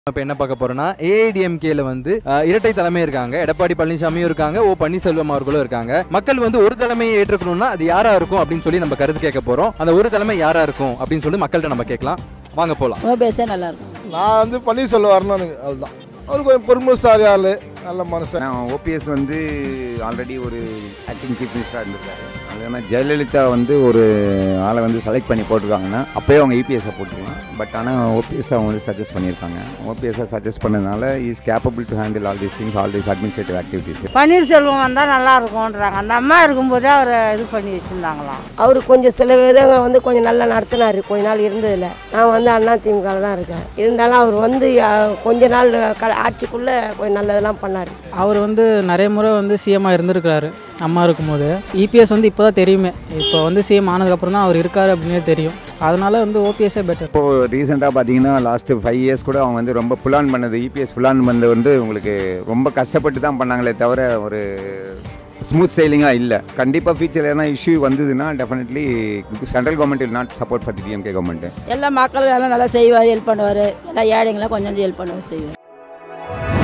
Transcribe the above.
இப்போ என்ன பார்க்க போறோம்னா ஏஐடிஎம்கேல வந்து அஹ், இரட்டை தலைமை இருக்காங்க எடப்பாடி பழனிசாமியும் இருக்காங்க ஓ பன்னீர்செல்வம் அவர்களும் இருக்காங்க மக்கள் வந்து ஒரு தலைமையை ஏற்றுக்கணும்னா அது யாரா இருக்கும் அப்படின்னு சொல்லி நம்ம கருத்து கேட்க போறோம் அந்த ஒரு தலைமை யாரா இருக்கும் அப்படின்னு சொல்லி மக்கள்கிட்ட நம்ம கேட்கலாம் வாங்க போலாம் ஓபிஎஸ்ஸே நல்லா இருக்கும் நான் வந்து பன்னீர்செல்வம் வரணும் எனக்கு அதுதான் அவர் கொஞ்சம் பொறுமைசாரி ஆள் நல்ல மனுஷன் ஓபிஎஸ் வந்து ஆல்ரெடி ஒரு ஆக்டிங் சீஃப் மினிஸ்டராக இருந்திருக்காரு அது ஆனால் ஜெயலலிதா வந்து ஒரு ஆளை வந்து செலக்ட் பண்ணி போட்டிருக்காங்கன்னா அப்போயே அவங்க இபிஎஸ்ஸை போட்டுருக்கலாம் பட் ஆனால் ஓபிஎஸ் அவங்க வந்து சஜஸ்ட் பண்ணியிருக்காங்க ஓபிஎஸ்ஸை சஜஸ்ட் பண்ணதுனால is capable to handle all these things all these administrative activities Panneerselvam வந்தால் நல்லா இருக்கும்ன்றாங்க அந்த அம்மா இருக்கும்போதே அவரை இது பண்ணி வச்சுருந்தாங்களாம் அவர் கொஞ்சம் சில விதங்க வந்து கொஞ்சம் நல்லா நடத்தினார் கொஞ்ச நாள் இருந்ததில்ல நான் வந்து அண்ணா திமுக தான் இருக்கேன் இருந்தாலும் அவர் வந்து அஹ், கொஞ்ச நாள் க ஆட்சிக்குள்ளே கொஞ்சம் நல்லதெல்லாம் பண்ணார் அவர் வந்து நிறைய முறை வந்து சிஎம்மாக இருந்திருக்கிறாரு அம்மா இருக்கும்போது இபிஎஸ் வந்து இப்போ தான் தெரியுமே இப்போ வந்து சிஎம் ஆனதுக்கப்புறம் தான் அவர் இருக்காரு அப்படின்னே தெரியும் அதனால வந்து ஓபிஎஸ்ஸே பெட்டர் இப்போது ரீசெண்டாக பார்த்தீங்கன்னா லாஸ்ட்டு ஃபைவ் இயர்ஸ் கூட அவங்க வந்து ரொம்ப புலான் பண்ணது இபிஎஸ் புலான் பண்ணது வந்து உங்களுக்கு ரொம்ப கஷ்டப்பட்டு தான் பண்ணாங்களே தவிர ஒரு ஸ்மூத் சைலிங்காக இல்லை கண்டிப்பாக ஃபியூச்சரில் எதனா இஷ்யூ வந்ததுன்னா definitely central government will not support for the DMK government எல்லா மக்களும் எல்லாம் நல்லா செய்வார் ஹெல்ப் பண்ணுவார் எல்லா ஏழைங்களாம் கொஞ்சம் கொஞ்சம் ஹெல்ப் பண்ணுவார் செய்வார்